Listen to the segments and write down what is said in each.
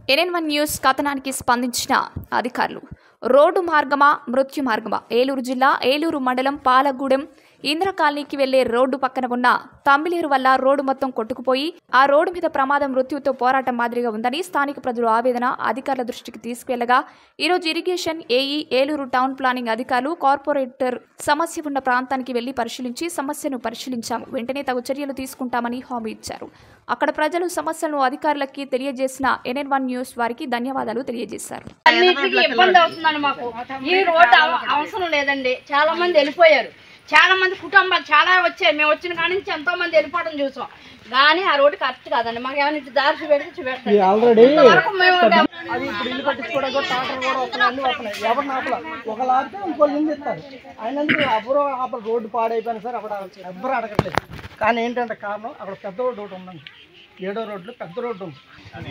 NN one news కథనానికి స్పందించిన అధికారులు road మార్గమా మృత్యు మార్గమా ఏలూరు జిల్లా ఏలూరు మండలం పాలగూడెం ఇంద్ర కాలనీకి వెళ్లే రోడ్డు పక్కన ఉన్న తమ్మిలేరు వల్ల రోడ్డు మొత్తం కొట్టుకుపోయి ఆ రోడ్డు మీద ప్రమాదం మృత్యువుతో పోరాటం మాదిరిగా ఉందని స్థానిక ప్రజలు ఆవేదన అధికారుల దృష్టికి తీసుకువెళ్లగా ఈరోజు irrigation AE Eluru town planning అధికారులు కార్పొరేటర్ సమస్య ఉన్న ప్రాంతానికి వెళ్లి పరిశీలించి సమస్యను పరిశీలించాము వెంటనే తగు చర్యలు తీసుకుంటామని హామీ ఇచ్చారు అక్కడ ప్రజలు సమస్యలను అధికారులకి తెలియజేసిన ఎన్ఎన్ వన్ న్యూస్ వారికి ధన్యవాదాలు తెలియజేశారు అన్నిటికీ ఇబ్బంది అవుతుందండి మాకు ఈ రోడ్డు అవ- అవసరం లేదండి చాలా మంది వెళ్ళిపోయారు చాలా మంది కుటుంబాలు చాలా వచ్చాయి మేము వచ్చిన కాడి నుంచి ఎంతో మంది వెళ్ళిపోవడం చూసాం కానీ ఆ రోడ్డు కరెక్ట్ కాదండి మాకు ఏమైనా ఇటు దారి చూపెడితే చూపెడతాం ఆల్రెడీ ఇంతవరకు మేము అది ఇప్పుడు ఇల్లు కట్టించుకోవడానికి కూడా టాటర్ కూడా వస్తున్నాయి అన్ని వస్తున్నాయి ఎవరు ఆపల ఒక లాగితే ఇంకోళ్ళు నింది ఇస్తారు అయినందుకు ఎవరో ఆపల రోడ్డు పాడైపోయినా సార్ అక్కడ ఎవ్వరు అడగట్లేదు కానీ ఏంటంటే కారణం అక్కడ పెద్ద రోడ్డు ఒకటి ఉందండి ఏడో రోడ్లు పెద్ద రోడ్డు ఉంది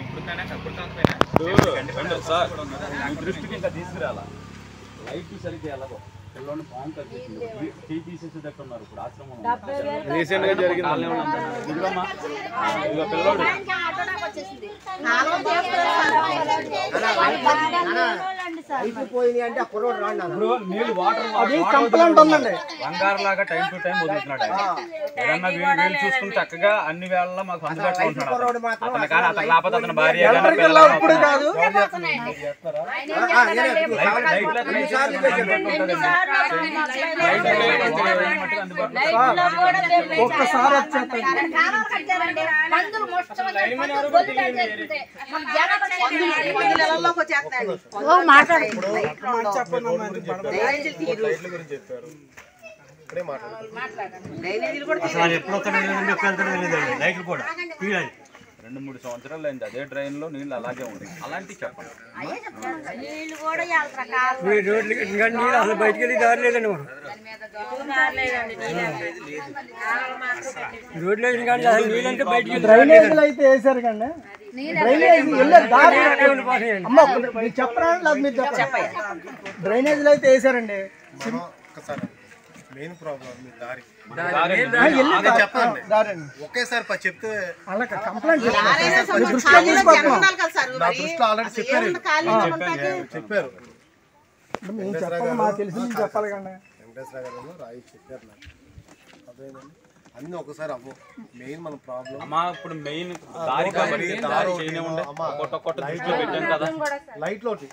సార్ మీ దృష్టికి ఇంకా తీసుకురాలా లైట్ సరిగ్గా ఎలాగో పిల్లోని పాము కట్టేసింది టీ తీసేసేటట్టు ఉన్నారు ఇప్పుడు ఆశ్రమం రీసెంట్ గా జరిగింది ఇదిగోమ్మా ఇదిగో పిల్లోడు ఇప్పుడు నీళ్ళు వాటర్ అది కంప్లైంట్ ఉందండి బంగారు లాగా టైం టు టైం వదులుతున్నాడు ఆయన ఏదన్నా వీలు వీలు చూసుకుని చక్కగా అన్ని వేళల్లో మాకు అందుబాటులో ఉంటున్నాడు అతను కానీ అతను లేకపోతే అతని భార్య కానీ ఎవరికి పిల్లలు వెళ్ళాలి ఇప్పుడు కాదు లైట్ లైట్ లైట్ అందుబాటులో ఒక్కసారి వచ్చేస్తాయి మందులు మొత్తం గొంతు మన జనాభా రెండు మూడు సంవత్సరాలు అయింది అదే డ్రైన్ లో నీళ్ళు అలాగే ఉంది అలాంటివి చెప్పండి రోడ్లు ఇంకా నీళ్ళు అసలు బయటికి వెళ్ళి దారి లేదండి రోడ్లు వేసిన కానీ అసలు నీళ్ళంటే బయటికి డ్రైనేజీలు అయితే వేసారు కండి డ్రైనేజ్ వెళ్ళే దారి అమ్మ మీరు చెప్పరా లేదా మీరు చెప్పరా డ్రైనేజీలు అయితే వేసారండి ఒక్కసారి మెయిన్ ప్రాబ్లం మీ దారి వెళ్ళి అదే చెప్పండి దారండి ఒకేసారి ప- చెప్తే అలా కంప్లైంట్ చేస్తాను దృష్టిలో తీసుకొస్తున్నాం నా దృష్టిలో ఆల్రెడీ చెప్పారు చెప్పారు మేము చెప్పాలి మాకు తెలిసి మీకు చెప్పాలి కండి వెంకటేశ్వర గారు రాయి చెప్పారు నాకు అదేనండి అన్ని ఒకసారి అవ్వవు మెయిన్ మన ప్రాబ్లం అమ్మా ఇప్పుడు మెయిన్ దారి కాబట్టి దారి చేయనే ఉండే కొట్ట కొట్ట దృష్టిలో పెట్టాం కదా లైట్ లోటి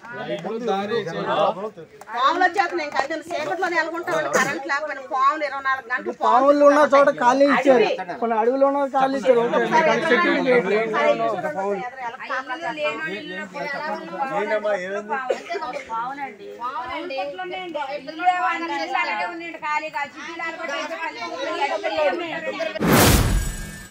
పాములు వచ్చేస్తున్నాయి ఇంకా అదే సేపట్లోనే వెళ్ళుకుంటాం కరెంట్ లేకపోయినా పాములు ఇరవై నాలుగు గంటలు పావులు ఉన్న చోట ఖాళీ ఇచ్చారు కొన్ని అడవులు ఉన్న ఖాళీ ఇచ్చారు ఓకే మీకు అది సెక్యూరిటీ చేయట్లేదు. ఒక పావులు. ఏంటమ్మా ఏమైంది ఖాళీగా చిట్టీలు